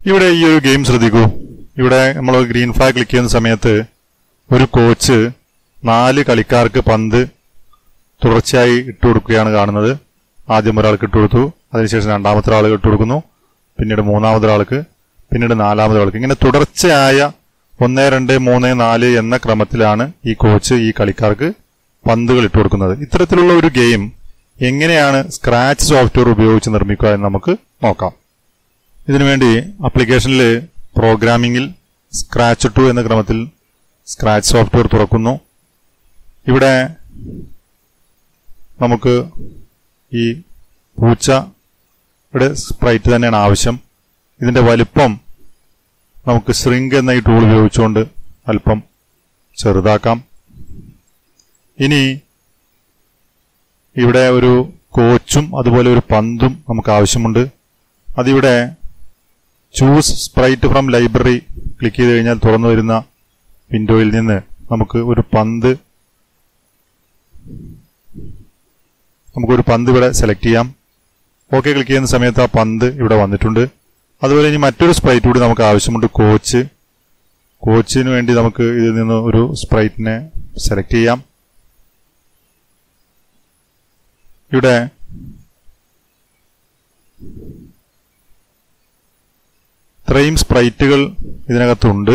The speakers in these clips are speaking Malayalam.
ഇവിടെ ഈ ഒരു ഗെയിം ശ്രദ്ധിക്കൂ ഇവിടെ നമ്മൾ ഗ്രീൻ ഫ്ലാഗ് ക്ലിക്ക് ചെയ്യുന്ന സമയത്ത് ഒരു കോച്ച് നാല് കളിക്കാർക്ക് പന്ത് തുടർച്ചയായി ഇട്ട് കൊടുക്കുകയാണ് കാണുന്നത് ആദ്യം ഒരാൾക്ക് ഇട്ട് കൊടുത്തു അതിനുശേഷം രണ്ടാമത്തെ ഒരാൾ ഇട്ട് കൊടുക്കുന്നു പിന്നീട് മൂന്നാമത്തെ ഒരാൾക്ക് പിന്നീട് നാലാമത്തെ ആൾക്ക് ഇങ്ങനെ തുടർച്ചയായ ഒന്ന് രണ്ട് മൂന്ന് നാല് എന്ന ക്രമത്തിലാണ് ഈ കോച്ച് ഈ കളിക്കാർക്ക് പന്തുകൾ ഇട്ട് കൊടുക്കുന്നത് ഇത്തരത്തിലുള്ള ഒരു ഗെയിം എങ്ങനെയാണ് സ്ക്രാച്ച് സോഫ്റ്റ്വെയർ ഉപയോഗിച്ച് നിർമ്മിക്കുക എന്ന് നമുക്ക് നോക്കാം ഇതിനുവേണ്ടി ആപ്ലിക്കേഷനിൽ പ്രോഗ്രാമിംഗിൽ സ്ക്രാച്ച് ടു എന്ന ക്രമത്തിൽ സ്ക്രാച്ച് സോഫ്റ്റ്വെയർ തുറക്കുന്നു ഇവിടെ നമുക്ക് ഈ പൂച്ചയുടെ സ്പ്രൈറ്റ് തന്നെയാണ് ആവശ്യം ഇതിന്റെ വലിപ്പം നമുക്ക് ശ്രിങ്ക് എന്ന ഈ ടൂൾ ഉപയോഗിച്ചുകൊണ്ട് അല്പം ചെറുതാക്കാം ഇനി ഇവിടെ ഒരു കോച്ചും അതുപോലെ ഒരു പന്തും നമുക്ക് ആവശ്യമുണ്ട് അതിവിടെ choose sprite from library click ചെയ്ത് കഴിഞ്ഞാൽ തുറന്നു വരുന്ന വിൻഡോയിൽ നിന്ന് നമുക്ക് ഒരു പന്ത് നമുക്കൊരു പന്ത് ഇവിടെ സെലക്ട് ചെയ്യാം ഓക്കെ ക്ലിക്ക് ചെയ്യുന്ന സമയത്ത് ആ പന്ത് ഇവിടെ വന്നിട്ടുണ്ട് അതുപോലെ ഇനി മറ്റൊരു സ്പ്രൈറ്റ് കൂടി നമുക്ക് ആവശ്യമുണ്ട് കോച്ച് കോച്ചിന് വേണ്ടി നമുക്ക് ഇതിൽ നിന്ന് ഒരു സ്പ്രൈറ്റിനെ സെലക്ട് ചെയ്യാം ഇവിടെ ഇത്രയും സ്പ്രൈറ്റുകൾ ഇതിനകത്തുണ്ട്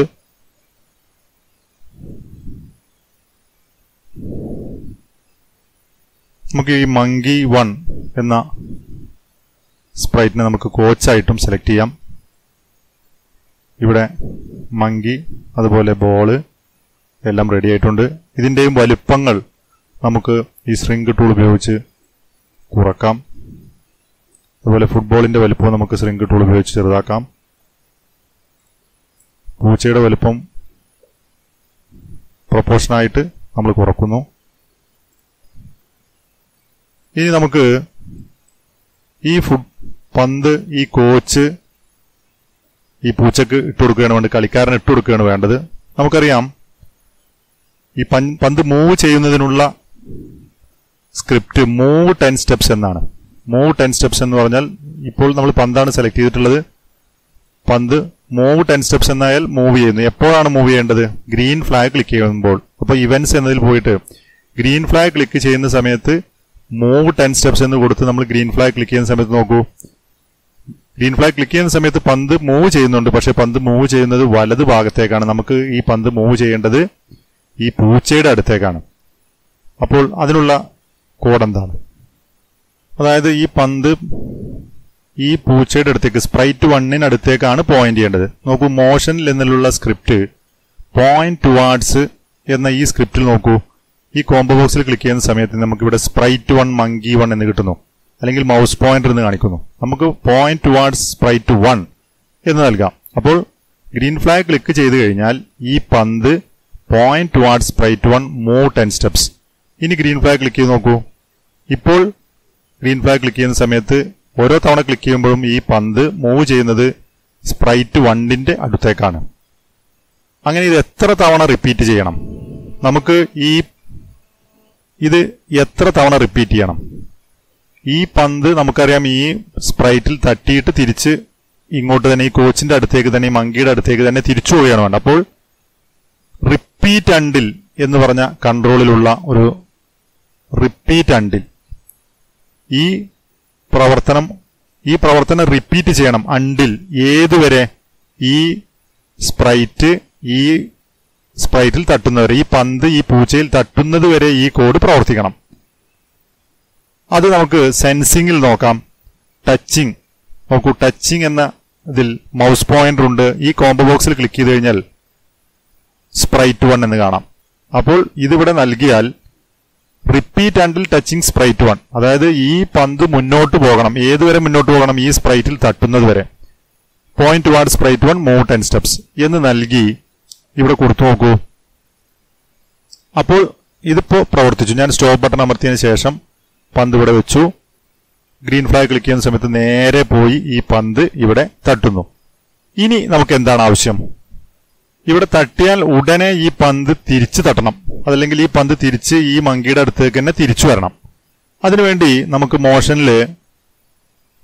നമുക്ക് ഈ മങ്കി വൺ എന്ന സ്പ്രൈറ്റിനെ നമുക്ക് കോച്ചായിട്ടും സെലക്ട് ചെയ്യാം ഇവിടെ മങ്കി അതുപോലെ ബോള് എല്ലാം റെഡി ആയിട്ടുണ്ട് ഇതിന്റെയും വലുപ്പങ്ങൾ നമുക്ക് ഈ സ്ട്രിങ് ടൂൾ ഉപയോഗിച്ച് കുറക്കാം അതുപോലെ ഫുട്ബോളിന്റെ വലുപ്പം നമുക്ക് സ്ട്രിങ് ടൂൾ ഉപയോഗിച്ച് ചെറുതാക്കാം പൂച്ചയുടെ വലുപ്പം പ്രൊപ്പോർഷനായിട്ട് നമ്മൾ കുറക്കുന്നു ഇനി നമുക്ക് ഈ ഫുഡ് പന്ത് ഈ കോച്ച് ഈ പൂച്ചക്ക് ഇട്ട് കൊടുക്കുകയാണ് വേണ്ടത് കളിക്കാരന് ഇട്ട് കൊടുക്കുകയാണ് വേണ്ടത് നമുക്കറിയാം ഈ പൻ- പന്ത് മൂവ് ചെയ്യുന്നതിനുള്ള സ്ക്രിപ്റ്റ് മൂവ് ടെൻ സ്റ്റെപ്സ് എന്നാണ് മൂവ് ടെൻ സ്റ്റെപ്സ് എന്ന് പറഞ്ഞാൽ ഇപ്പോൾ നമ്മൾ പന്താണ് സെലക്ട് ചെയ്തിട്ടുള്ളത് പന്ത് മൂവ് ടെൻ സ്റ്റെപ്സ് എന്നായാൽ മൂവ് ചെയ്യുന്നു എപ്പോഴാണ് മൂവ് ചെയ്യേണ്ടത് ഗ്രീൻ ഫ്ലാഗ് ക്ലിക്ക് ചെയ്യുമ്പോൾ അപ്പോൾ ഇവന്റ്സ് എന്നതിൽ പോയിട്ട് ഗ്രീൻ ഫ്ലാഗ് ക്ലിക്ക് ചെയ്യുന്ന സമയത്ത് മൂവ് ടെൻ സ്റ്റെപ്സ് എന്ന് കൊടുത്ത് നമ്മൾ ഗ്രീൻ ഫ്ലാഗ് ക്ലിക്ക് ചെയ്യുന്ന സമയത്ത് നോക്കൂ ഗ്രീൻ ഫ്ലാഗ് ക്ലിക്ക് ചെയ്യുന്ന സമയത്ത് പന്ത് മൂവ് ചെയ്യുന്നുണ്ട് പക്ഷെ പന്ത് മൂവ് ചെയ്യുന്നത് വലത് ഭാഗത്തേക്കാണ് നമുക്ക് ഈ പന്ത് മൂവ് ചെയ്യേണ്ടത് ഈ പൂച്ചയുടെ അടുത്തേക്കാണ് അപ്പോൾ അതിനുള്ള കോഡ് എന്താണ് അതായത് ഈ പന്ത് ഈ പൂച്ചയുടെ അടുത്തേക്ക് സ്പ്രൈറ്റ് വണ്ണിന് അടുത്തേക്കാണ് പോയിന്റ് ചെയ്യേണ്ടത് നോക്കൂ മോഷനിൽ എന്നുള്ള സ്ക്രിപ്റ്റ് പോയിന്റ് ടുവാർഡ്സ് എന്ന ഈ സ്ക്രിപ്റ്റിൽ നോക്കൂ ഈ കോംബോ ബോക്സിൽ ക്ലിക്ക് ചെയ്യുന്ന സമയത്ത് നമുക്ക് ഇവിടെ സ്പ്രൈറ്റ് വൺ മങ്കി വൺ എന്ന് കിട്ടുന്നു അല്ലെങ്കിൽ മൗസ് പോയിന്റർ എന്ന് കാണിക്കുന്നു നമുക്ക് പോയിന്റ് ടുവാർഡ്സ് സ്പ്രൈറ്റ് വൺ എന്ന് നൽകാം അപ്പോൾ ഗ്രീൻ ഫ്ലാഗ് ക്ലിക്ക് ചെയ്ത് കഴിഞ്ഞാൽ ഈ പന്ത് point towards sprite one move ten steps ഇനി ഗ്രീൻ ഫ്ലാഗ് ക്ലിക്ക് ചെയ്ത് നോക്കൂ ഇപ്പോൾ ഗ്രീൻ ഫ്ലാഗ് ക്ലിക്ക് ചെയ്യുന്ന സമയത്ത് ഓരോ തവണ ക്ലിക്ക് ചെയ്യുമ്പോഴും ഈ പന്ത് മൂവ് ചെയ്യുന്നത് സ്പ്രൈറ്റ് വണ്ണിന്റെ അടുത്തേക്കാണ് അങ്ങനെ ഇത് എത്ര തവണ റിപ്പീറ്റ് ചെയ്യണം നമുക്ക് ഈ ഇത് എത്ര തവണ റിപ്പീറ്റ് ചെയ്യണം ഈ പന്ത് നമുക്കറിയാം ഈ സ്പ്രൈറ്റിൽ തട്ടിയിട്ട് തിരിച്ച് ഇങ്ങോട്ട് തന്നെ ഈ കോച്ചിന്റെ അടുത്തേക്ക് തന്നെ ഈ മങ്കിയുടെ അടുത്തേക്ക് തന്നെ തിരിച്ചു പോവുകയാണ് വേണ്ടത് അപ്പോൾ റിപ്പീറ്റ് അണ്ടിൽ എന്ന് പറഞ്ഞ കൺട്രോളിലുള്ള ഒരു റിപ്പീറ്റ് അണ്ടിൽ ഈ പ്രവർത്തനം ഈ പ്രവർത്തനം റിപ്പീറ്റ് ചെയ്യണം അണ്ടിൽ ഏതുവരെ ഈ സ്പ്രൈറ്റ് ഈ സ്പ്രൈറ്റിൽ തട്ടുന്നവരെ ഈ പന്ത് ഈ പൂച്ചയിൽ തട്ടുന്നത് വരെ ഈ കോഡ് പ്രവർത്തിക്കണം അത് നമുക്ക് സെൻസിങ്ങിൽ നോക്കാം ടച്ചിങ് നോക്കൂ ടച്ചിങ് എന്ന ഇതിൽ മൗസ് പോയിന്റർ ഉണ്ട് ഈ കോംബോ ബോക്സിൽ ക്ലിക്ക് ചെയ്ത് കഴിഞ്ഞാൽ സ്പ്രൈറ്റ് വൺ എന്ന് കാണാം അപ്പോൾ ഇതിവിടെ നൽകിയാൽ repeat until touching sprite one അതായത് ഈ പന്ത് മുന്നോട്ട് പോകണം ഏതുവരെ മുന്നോട്ട് പോകണം ഈ സ്പ്രൈറ്റിൽ തട്ടുന്നത് വരെ point toward sprite one move ten steps എന്ന് നൽകി ഇവിടെ കൊടുത്തു നോക്കൂ അപ്പോൾ ഇതിപ്പോ പ്രവർത്തിച്ചു ഞാൻ സ്റ്റോപ്പ് ബട്ടൺ അമർത്തിയതിനു ശേഷം പന്ത് ഇവിടെ വെച്ചു ഗ്രീൻ ഫ്ലാഗ് ക്ലിക്ക് ചെയ്യുന്ന സമയത്ത് നേരെ പോയി ഈ പന്ത് ഇവിടെ തട്ടുന്നു ഇനി നമുക്ക് എന്താണ് ആവശ്യം ഇവിടെ തട്ടിയാൽ ഉടനെ ഈ പന്ത് തിരിച്ചു തട്ടണം അതല്ലെങ്കിൽ ഈ പന്ത് തിരിച്ച് ഈ മങ്കിയുടെ അടുത്തേക്ക് തന്നെ തിരിച്ചു വരണം അതിനുവേണ്ടി നമുക്ക് മോഷനിൽ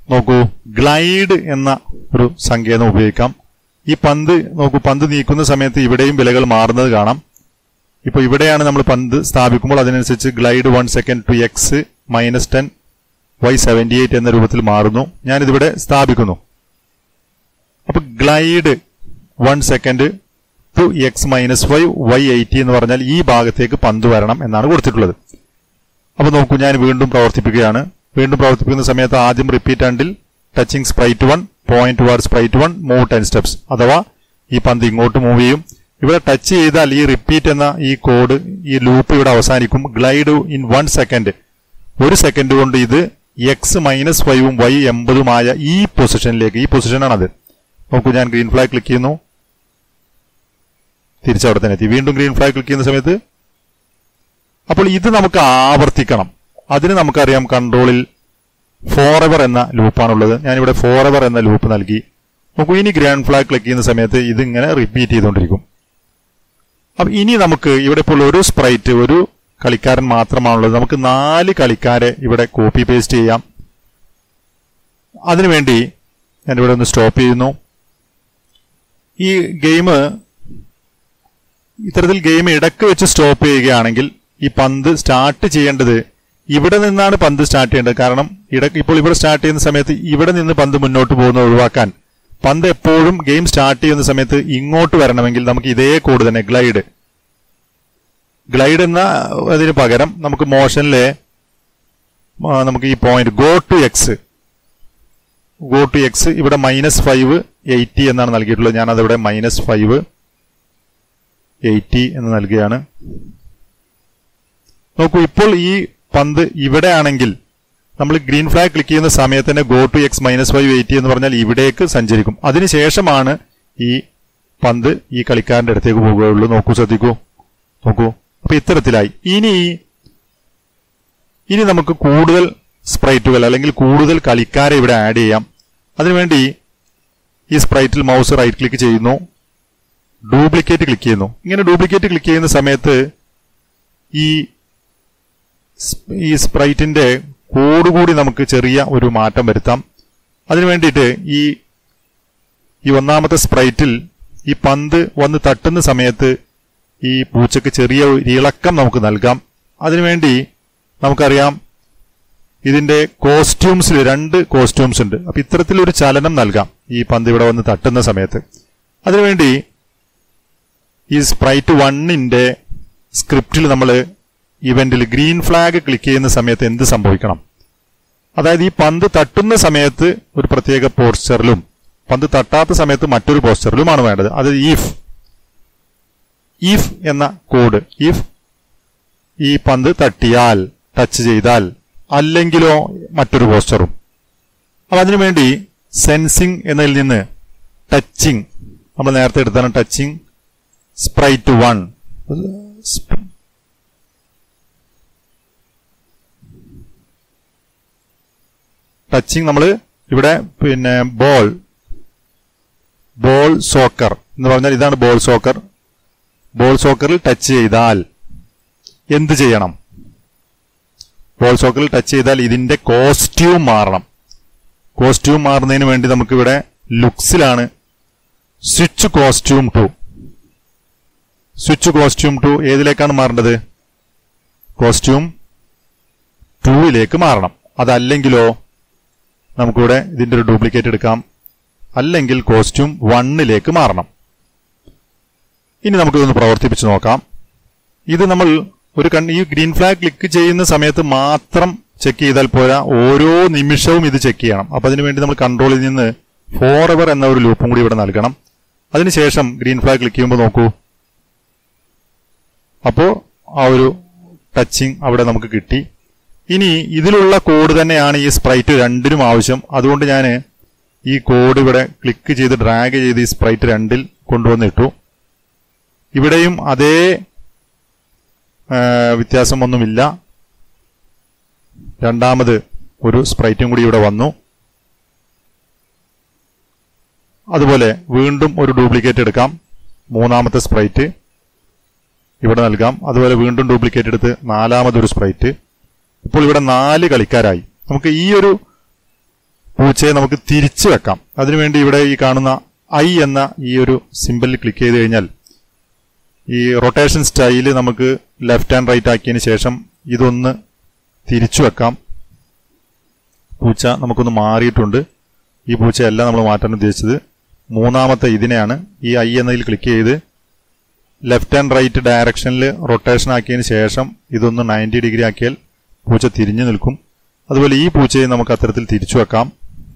നോക്കൂ ഗ്ലൈഡ് എന്ന ഒരു സങ്കേതം ഉപയോഗിക്കാം ഈ പന്ത് നോക്കൂ പന്ത് നീക്കുന്ന സമയത്ത് ഇവിടെയും വിലകൾ മാറുന്നത് കാണാം ഇപ്പൊ ഇവിടെയാണ് നമ്മൾ പന്ത് സ്ഥാപിക്കുമ്പോൾ അതിനനുസരിച്ച് glide one second to X minus ten Y seventy eight എന്ന രൂപത്തിൽ മാറുന്നു ഞാനിതിവിടെ സ്ഥാപിക്കുന്നു അപ്പൊ glide one second to X minus five Y eighty എന്ന് പറഞ്ഞാൽ ഈ ഭാഗത്തേക്ക് പന്ത് വരണം എന്നാണ് കൊടുത്തിട്ടുള്ളത് അപ്പൊ നോക്കൂ ഞാൻ വീണ്ടും പ്രവർത്തിപ്പിക്കുകയാണ് വീണ്ടും പ്രവർത്തിപ്പിക്കുന്ന സമയത്ത് ആദ്യം repeat until touching sprite one point toward sprite one move ten steps അഥവാ ഈ പന്ത് ഇങ്ങോട്ട് മൂവ് ചെയ്യും ഇവിടെ ടച്ച് ചെയ്താൽ ഈ റിപ്പീറ്റ് എന്ന ഈ കോഡ് ഈ ലൂപ്പ് ഇവിടെ അവസാനിക്കും ഗ്ലൈഡ് ഇൻ വൺ സെക്കൻഡ് ഒരു സെക്കൻഡ് കൊണ്ട് ഇത് എക്സ് മൈനസ് ഫൈവും വൈ എൺപതുമായ ഈ പൊസിഷനിലേക്ക് ഈ പൊസിഷനാണത് നോക്കൂ ഞാൻ ഗ്രീൻ ഫ്ലാഗ് ക്ലിക്ക് ചെയ്യുന്നു തിരിച്ചവിടെ തന്നെ എത്തി വീണ്ടും ഗ്രീൻ ഫ്ലാഗ് ക്ലിക്ക് ചെയ്യുന്ന സമയത്ത് അപ്പോൾ ഇത് നമുക്ക് ആവർത്തിക്കണം അതിന് നമുക്കറിയാം കൺട്രോളിൽ ഫോർ എവർ എന്ന ലൂപ്പാണുള്ളത് ഞാനിവിടെ ഫോർ എവർ എന്ന ലൂപ്പ് നൽകി നോക്കൂ ഇനി ഗ്രാൻഡ് ഫ്ലാഗ് ക്ലിക്ക് ചെയ്യുന്ന സമയത്ത് ഇതിങ്ങനെ റിപ്പീറ്റ് ചെയ്തുകൊണ്ടിരിക്കും അപ്പൊ ഇനി നമുക്ക് ഇവിടെ ഇപ്പോൾ ഒരു സ്പ്രൈറ്റ് ഒരു കളിക്കാരൻ മാത്രമാണുള്ളത് നമുക്ക് നാല് കളിക്കാരെ ഇവിടെ കോപ്പി പേസ്റ്റ് ചെയ്യാം അതിനുവേണ്ടി ഞാനിവിടെ ഒന്ന് സ്റ്റോപ്പ് ചെയ്യുന്നു ഈ ഗെയിം ഇത്തരത്തിൽ ഗെയിം ഇടക്ക് വെച്ച് സ്റ്റോപ്പ് ചെയ്യുകയാണെങ്കിൽ ഈ പന്ത് സ്റ്റാർട്ട് ചെയ്യേണ്ടത് ഇവിടെ നിന്നാണ് പന്ത് സ്റ്റാർട്ട് ചെയ്യേണ്ടത് കാരണം ഇടക്ക് ഇപ്പോൾ ഇവിടെ സ്റ്റാർട്ട് ചെയ്യുന്ന സമയത്ത് ഇവിടെ നിന്ന് പന്ത് മുന്നോട്ട് പോകുന്നത് ഒഴിവാക്കാൻ പന്ത് എപ്പോഴും ഗെയിം സ്റ്റാർട്ട് ചെയ്യുന്ന സമയത്ത് ഇങ്ങോട്ട് വരണമെങ്കിൽ നമുക്ക് ഇതേ കോഡ് തന്നെ ഗ്ലൈഡ് ഗ്ലൈഡ് എന്ന അതിന് പകരം നമുക്ക് മോഷനിലെ ആ, നമുക്ക് ഈ point go to X go to X ഇവിടെ മൈനസ് ഫൈവ് എയ്റ്റി എന്നാണ് നൽകിയിട്ടുള്ളത് ഞാൻ അതിവിടെ മൈനസ് ഫൈവ് എയ്റ്റി എന്ന് നൽകുകയാണ് നോക്കൂ ഇപ്പോൾ ഈ പന്ത് ഇവിടെ ആണെങ്കിൽ നമ്മൾ ഗ്രീൻ ഫ്ലാഗ് ക്ലിക്ക് ചെയ്യുന്ന സമയത്ത് തന്നെ go to X minus five eighty എന്ന് പറഞ്ഞാൽ ഇവിടേക്ക് സഞ്ചരിക്കും അതിനുശേഷമാണ് ഈ പന്ത് ഈ കളിക്കാരന്റെ അടുത്തേക്ക് പോകുകയുള്ളൂ നോക്കൂ ശ്രദ്ധിക്കൂ നോക്കൂ അപ്പൊ ഇത്തരത്തിലായി ഇനി ഇനി നമുക്ക് കൂടുതൽ സ്പ്രൈറ്റുകൾ അല്ലെങ്കിൽ കൂടുതൽ കളിക്കാരെ ഇവിടെ ആഡ് ചെയ്യാം അതിനുവേണ്ടി ഈ സ്പ്രൈറ്റിൽ മൗസ് റൈറ്റ് ക്ലിക്ക് ചെയ്യുന്നു ഡ്യൂപ്ലിക്കേറ്റ് ക്ലിക്ക് ചെയ്യുന്നു ഇങ്ങനെ ഡ്യൂപ്ലിക്കേറ്റ് ക്ലിക്ക് ചെയ്യുന്ന സമയത്ത് ഈ സ്- ഈ സ്പ്രൈറ്റിന്റെ കോഡ് കൂടി നമുക്ക് ചെറിയ ഒരു മാറ്റം വരുത്താം അതിനു വേണ്ടിയിട്ട് ഈ ഈ ഒന്നാമത്തെ സ്പ്രൈറ്റിൽ ഈ പന്ത് വന്ന് തട്ടുന്ന സമയത്ത് ഈ പൂച്ചക്ക് ചെറിയ ഒരു ഇളക്കം നമുക്ക് നൽകാം അതിനുവേണ്ടി നമുക്കറിയാം ഇതിന്റെ കോസ്റ്റ്യൂംസിൽ രണ്ട് കോസ്റ്റ്യൂംസ് ഉണ്ട് അപ്പൊ ഇത്തരത്തിലൊരു ചലനം നൽകാം ഈ പന്ത് ഇവിടെ വന്ന് തട്ടുന്ന സമയത്ത് അതിനുവേണ്ടി ഈ സ്പ്രൈറ്റ് വണ്ണിന്റെ സ്ക്രിപ്റ്റിൽ നമ്മൾ ഇവന്റിൽ ഗ്രീൻ ഫ്ലാഗ് ക്ലിക്ക് ചെയ്യുന്ന സമയത്ത് എന്ത് സംഭവിക്കണം അതായത് ഈ പന്ത് തട്ടുന്ന സമയത്ത് ഒരു പ്രത്യേക പോസ്റ്ററിലും പന്ത് തട്ടാത്ത സമയത്ത് മറ്റൊരു പോസ്റ്ററിലുമാണ് വേണ്ടത് അത് ഈഫ് ഈഫ് എന്ന കോഡ് ഈഫ് ഈ പന്ത് തട്ടിയാൽ ടച്ച് ചെയ്താൽ അല്ലെങ്കിലോ മറ്റൊരു പോസ്റ്ററും അപ്പൊ അതിനുവേണ്ടി സെൻസിങ് എന്നതിൽ നിന്ന് ടച്ചിങ് നമ്മൾ നേരത്തെ എടുത്താണ് ടച്ചിങ് സ്പ്രൈറ്റ് വൺ ടച്ചിങ് നമ്മൾ ഇവിടെ പിന്നെ ബോൾ ബോൾ സോക്കർ എന്ന് പറഞ്ഞാൽ ഇതാണ് ബോൾ സോക്കർ ബോൾ സോക്കറിൽ ടച്ച് ചെയ്താൽ എന്ത് ചെയ്യണം ബോൾ സോക്കറിൽ ടച്ച് ചെയ്താൽ ഇതിന്റെ കോസ്റ്റ്യൂം മാറണം കോസ്റ്റ്യൂം മാറുന്നതിന് വേണ്ടി നമുക്കിവിടെ ലുക്സിലാണ് switch costume to switch costume to ഏതിലേക്കാണ് മാറേണ്ടത് കോസ്റ്റ്യൂം ടൂവിലേക്ക് മാറണം അതല്ലെങ്കിലോ നമുക്കിവിടെ ഇതിന്റെ ഒരു ഡ്യൂപ്ലിക്കേറ്റ് എടുക്കാം അല്ലെങ്കിൽ കോസ്റ്റ്യൂം വണ്ണിലേക്ക് മാറണം ഇനി നമുക്കിതൊന്ന് പ്രവർത്തിപ്പിച്ച് നോക്കാം ഇത് നമ്മൾ ഒരു കൺ ഈ ഗ്രീൻ ഫ്ലാഗ് ക്ലിക്ക് ചെയ്യുന്ന സമയത്ത് മാത്രം ചെക്ക് ചെയ്താൽ പോരാ ഓരോ നിമിഷവും ഇത് ചെക്ക് ചെയ്യണം അപ്പൊ അതിനുവേണ്ടി നമ്മൾ കൺട്രോളിൽ നിന്ന് ഫോർ എവർ എന്ന ഒരു ലൂപ്പും കൂടി ഇവിടെ നൽകണം അതിനുശേഷം ഗ്രീൻ ഫ്ലാഗ് ക്ലിക്ക് ചെയ്യുമ്പോൾ നോക്കൂ അപ്പോ ആ ഒരു ടച്ചിങ് അവിടെ നമുക്ക് കിട്ടി ഇനി ഇതിലുള്ള കോഡ് തന്നെയാണ് ഈ സ്പ്രൈറ്റ് രണ്ടിനും ആവശ്യം അതുകൊണ്ട് ഞാൻ ഈ കോഡ് ഇവിടെ ക്ലിക്ക് ചെയ്ത് ഡ്രാഗ് ചെയ്ത് ഈ സ്പ്രൈറ്റ് രണ്ടിൽ കൊണ്ടുവന്നിട്ടു ഇവിടെയും അതേ ആ, വ്യത്യാസമൊന്നുമില്ല രണ്ടാമത് ഒരു സ്പ്രൈറ്റും കൂടി ഇവിടെ വന്നു അതുപോലെ വീണ്ടും ഒരു ഡ്യൂപ്ലിക്കേറ്റ് എടുക്കാം മൂന്നാമത്തെ സ്പ്രൈറ്റ് ഇവിടെ നൽകാം അതുപോലെ വീണ്ടും ഡ്യൂപ്ലിക്കേറ്റ് എടുത്ത് നാലാമതൊരു സ്പ്രൈറ്റ് ഇപ്പോൾ ഇവിടെ നാല് കളിക്കാരായി നമുക്ക് ഈ ഒരു പൂച്ചയെ നമുക്ക് തിരിച്ചു വെക്കാം അതിനുവേണ്ടി ഇവിടെ ഈ കാണുന്ന ഐ എന്ന ഈ ഒരു സിമ്പിളിൽ ക്ലിക്ക് ചെയ്ത് കഴിഞ്ഞാൽ ഈ റൊട്ടേഷൻ സ്റ്റൈല് നമുക്ക് ലെഫ്റ്റ് ആൻഡ് റൈറ്റ് ആക്കിയതിന് ശേഷം ഇതൊന്ന് തിരിച്ചു വെക്കാം പൂച്ച നമുക്കൊന്ന് മാറിയിട്ടുണ്ട് ഈ പൂച്ചയല്ല നമ്മൾ മാറ്റാൻ ഉദ്ദേശിച്ചത് മൂന്നാമത്തെ ഇതിനെയാണ് ഈ ഐ എന്നതിൽ ക്ലിക്ക് ചെയ്ത് ലെഫ്റ്റ് ആൻഡ് റൈറ്റ് ഡയറക്ഷനിൽ റൊട്ടേഷൻ ആക്കിയതിന് ശേഷം ഇതൊന്ന് നയൻറ്റി ഡിഗ്രി ആക്കിയാൽ പൂച്ച തിരിഞ്ഞു നിൽക്കും അതുപോലെ ഈ പൂച്ചയെ നമുക്ക് അത്തരത്തിൽ തിരിച്ചു വെക്കാം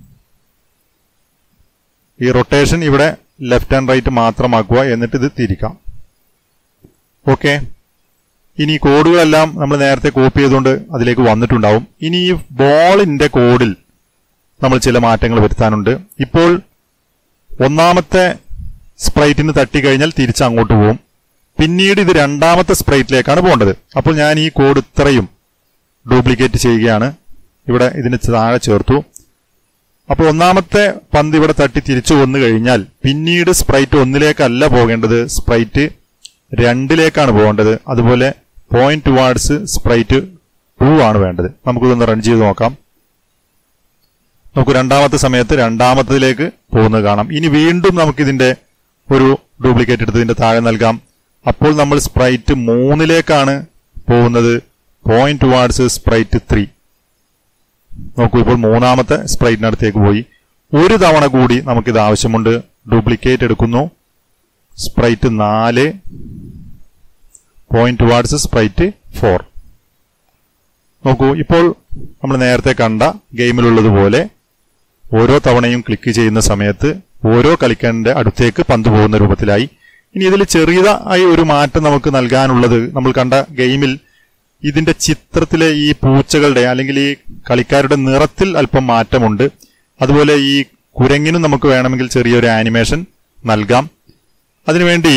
ഈ റൊട്ടേഷൻ ഇവിടെ ലെഫ്റ്റ് ആൻഡ് റൈറ്റ് മാത്രമാക്കുക എന്നിട്ട് ഇത് തിരിക്കാം ഓക്കെ ഇനി ഈ കോഡുകളെല്ലാം നമ്മൾ നേരത്തെ കോപ്പി ചെയ്തുകൊണ്ട് അതിലേക്ക് വന്നിട്ടുണ്ടാവും ഇനി ഈ ബോളിന്റെ കോഡിൽ നമ്മൾ ചില മാറ്റങ്ങൾ വരുത്താനുണ്ട് ഇപ്പോൾ ഒന്നാമത്തെ സ്പ്രൈറ്റിന് തട്ടിക്കഴിഞ്ഞാൽ തിരിച്ച് അങ്ങോട്ട് പോകും പിന്നീട് ഇത് രണ്ടാമത്തെ സ്പ്രൈറ്റിലേക്കാണ് പോകേണ്ടത് അപ്പോൾ ഞാൻ ഈ കോഡ് ഇത്രയും ഡ്യൂപ്ലിക്കേറ്റ് ചെയ്യുകയാണ് ഇവിടെ ഇതിന് താഴെ ചേർത്തു അപ്പോൾ ഒന്നാമത്തെ പന്ത് ഇവിടെ തട്ടി തിരിച്ചു വന്നു കഴിഞ്ഞാൽ പിന്നീട് സ്പ്രൈറ്റ് ഒന്നിലേക്കല്ല പോകേണ്ടത് സ്പ്രൈറ്റ് രണ്ടിലേക്കാണ് പോകേണ്ടത് അതുപോലെ പോയിന്റ് ടുവാർഡ്സ് സ്പ്രൈറ്റ് ടു ആണ് വേണ്ടത് നമുക്കിതൊന്ന് റൺ ചെയ്ത് നോക്കാം നമുക്ക് രണ്ടാമത്തെ സമയത്ത് രണ്ടാമത്തതിലേക്ക് പോകുന്നത് കാണാം ഇനി വീണ്ടും നമുക്കിതിന്റെ ഒരു ഡ്യൂപ്ലിക്കേറ്റ് എടുത്ത് ഇതിന്റെ താഴെ നൽകാം അപ്പോൾ നമ്മൾ സ്പ്രൈറ്റ് മൂന്നിലേക്കാണ് പോകുന്നത് പോയിന്റ് ടുവാർഡ്സ് സ്പ്രൈറ്റ് ത്രീ നോക്കൂ ഇപ്പോൾ മൂന്നാമത്തെ സ്പ്രൈറ്റിനടുത്തേക്ക് പോയി ഒരു തവണ കൂടി നമുക്കിത് ആവശ്യമുണ്ട് ഡ്യൂപ്ലിക്കേറ്റ് എടുക്കുന്നു സ്പ്രൈറ്റ് നാല് പോയിന്റ് ടുവാർഡ്സ് സ്പ്രൈറ്റ് ഫോർ നോക്കൂ ഇപ്പോൾ നമ്മൾ നേരത്തെ കണ്ട ഗെയിമിലുള്ളതുപോലെ ഓരോ തവണയും ക്ലിക്ക് ചെയ്യുന്ന സമയത്ത് ഓരോ കളിക്കാരന്റെ അടുത്തേക്ക് പന്ത് പോകുന്ന രൂപത്തിലായി ഇനി ഇതിൽ ചെറിയതായി ഒരു മാറ്റം നമുക്ക് നൽകാനുള്ളത് നമ്മൾ കണ്ട ഗെയിമിൽ ഇതിന്റെ ചിത്രത്തിലെ ഈ പൂച്ചകളുടെ അല്ലെങ്കിൽ ഈ കളിക്കാരുടെ നിറത്തിൽ അല്പം മാറ്റമുണ്ട് അതുപോലെ ഈ കുരങ്ങിനും നമുക്ക് വേണമെങ്കിൽ ചെറിയൊരു ആനിമേഷൻ നൽകാം അതിനുവേണ്ടി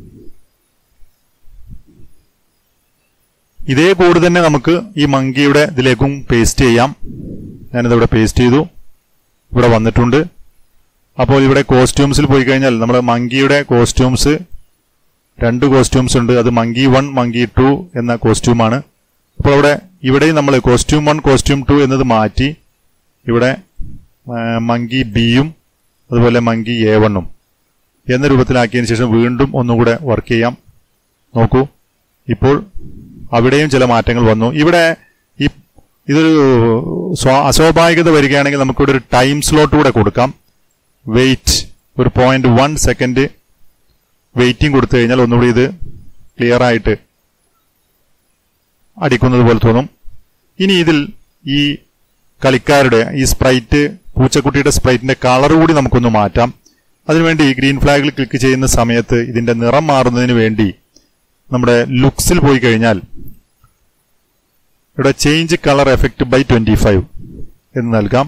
ഇതേ കോഡ് തന്നെ നമുക്ക് ഈ മങ്കിയുടെ ഇതിലേക്കും പേസ്റ്റ് ചെയ്യാം ഞാനിതിവിടെ പേസ്റ്റ് ചെയ്തു ഇവിടെ വന്നിട്ടുണ്ട് അപ്പോൾ ഇവിടെ കോസ്റ്റ്യൂംസിൽ പോയി കഴിഞ്ഞാൽ നമ്മുടെ മങ്കിയുടെ കോസ്റ്റ്യൂംസ് രണ്ട് കോസ്റ്റ്യൂംസ് ഉണ്ട് അത് മങ്കി വൺ മങ്കി ടു എന്ന കോസ്റ്റ്യൂമാണ് അപ്പോൾ അവിടെ ഇവിടെയും നമ്മൾ കോസ്റ്റ്യൂം വൺ കോസ്റ്റ്യൂം ടു എന്നത് മാറ്റി ഇവിടെ മങ്കി ബിയും അതുപോലെ മങ്കി എ വണ്ണും എന്ന രൂപത്തിലാക്കിയതിന് ശേഷം വീണ്ടും ഒന്നുകൂടെ വർക്ക് ചെയ്യാം നോക്കൂ ഇപ്പോൾ അവിടെയും ചില മാറ്റങ്ങൾ വന്നു ഇവിടെ ഈ ഇതൊരു സ്വാ- അസ്വാഭാവികത വരികയാണെങ്കിൽ നമുക്കിവിടെ ഒരു ടൈം സ്ലോട്ട് കൂടെ കൊടുക്കാം വെയിറ്റ് ഒരു പോയിന്റ് വൺ സെക്കൻഡ് വെയിറ്റിംഗ് കൊടുത്തു കഴിഞ്ഞാൽ ഒന്നുകൂടി ഇത് ക്ലിയർ ആയിട്ട് അടിക്കുന്നത് പോലെ തോന്നും ഇനി ഇതിൽ ഈ കളിക്കാരുടെ ഈ സ്പ്രൈറ്റ് പൂച്ചക്കുട്ടിയുടെ സ്പ്രൈറ്റിന്റെ കളർ കൂടി നമുക്കൊന്ന് മാറ്റാം അതിനുവേണ്ടി ഗ്രീൻ ഫ്ലാഗിൽ ക്ലിക്ക് ചെയ്യുന്ന സമയത്ത് ഇതിന്റെ നിറം മാറുന്നതിന് വേണ്ടി നമ്മുടെ ലുക്സിൽ പോയി കഴിഞ്ഞാൽ ഇവിടെ change colour effect by twenty five എന്ന് നൽകാം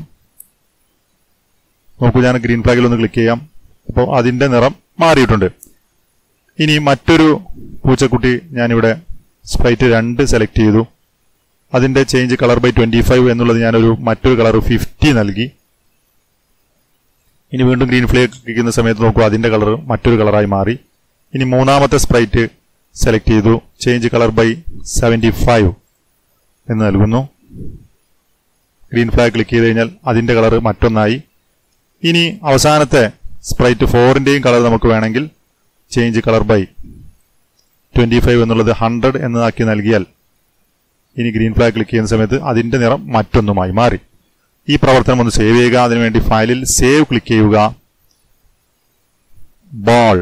നോക്കൂ ഞാൻ ഗ്രീൻ ഫ്ലാഗിൽ ഒന്ന് ക്ലിക്ക് ചെയ്യാം അപ്പോൾ അതിന്റെ നിറം മാറിയിട്ടുണ്ട് ഇനി മറ്റൊരു പൂച്ചക്കുട്ടി ഞാനിവിടെ സ്പ്രൈറ്റ് രണ്ട് സെലക്ട് ചെയ്തു അതിന്റെ change colour by twenty five എന്നുള്ളത് ഞാനൊരു മറ്റൊരു കളർ ഫിഫ്റ്റി നൽകി ഇനി വീണ്ടും ഗ്രീൻ ഫ്ലേക്ക് ക്ലിക്കുന്ന സമയത്ത് നോക്കൂ അതിന്റെ കളർ മറ്റൊരു കളറായി മാറി ഇനി മൂന്നാമത്തെ സ്പ്രൈറ്റ് സെലക്ട് ചെയ്തു change colour by seventy five എന്ന് നൽകുന്നു ഗ്രീൻ ഫ്ലാഗ് ക്ലിക്ക് ചെയ്ത് കഴിഞ്ഞാൽ അതിന്റെ കളർ മറ്റൊന്നായി ഇനി അവസാനത്തെ സ്പ്രൈറ്റ് ഫോറിന്റെയും കളർ നമുക്ക് വേണമെങ്കിൽ change colour by twenty five എന്നുള്ളത് ഹൺഡ്രഡ് എന്നതാക്കി നൽകിയാൽ ഇനി ഗ്രീൻ ഫ്ലാഗ് ക്ലിക്ക് ചെയ്യുന്ന സമയത്ത് അതിന്റെ നിറം മറ്റൊന്നുമായി മാറി ഈ പ്രവർത്തനം ഒന്ന് സേവ് ചെയ്യുക അതിനുവേണ്ടി ഫയലിൽ സേവ് ക്ലിക്ക് ചെയ്യുക ബോൾ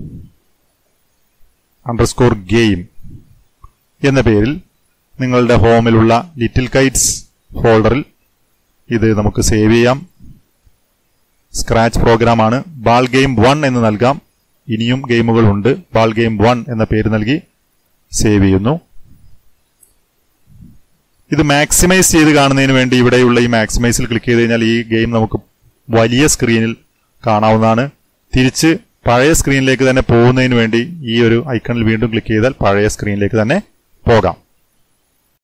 അണ്ടർസ്കോർ ഗെയിം എന്ന പേരിൽ നിങ്ങളുടെ ഹോമിലുള്ള ലിറ്റിൽ കൈറ്റ്സ് ഫോൾഡറിൽ ഇത് നമുക്ക് സേവ് ചെയ്യാം സ്ക്രാച്ച് പ്രോഗ്രാമാണ് ബാൾ ഗെയിം വൺ എന്ന് നൽകാം ഇനിയും ഗെയിമുകൾ ഉണ്ട് ബാൾ ഗെയിം വൺ എന്ന പേര് നൽകി സേവ് ചെയ്യുന്നു ഇത് മാക്സിമൈസ് ചെയ്ത് കാണുന്നതിന് വേണ്ടി ഇവിടെയുള്ള ഈ മാക്സിമൈസിൽ ക്ലിക്ക് ചെയ്ത് കഴിഞ്ഞാൽ ഈ ഗെയിം നമുക്ക് വലിയ സ്ക്രീനിൽ കാണാവുന്നതാണ് തിരിച്ച് പഴയ സ്ക്രീനിലേക്ക് തന്നെ പോകുന്നതിന് വേണ്ടി ഈ ഒരു ഐക്കണിൽ വീണ്ടും ക്ലിക്ക് ചെയ്താൽ പഴയ സ്ക്രീനിലേക്ക് തന്നെ പോകാം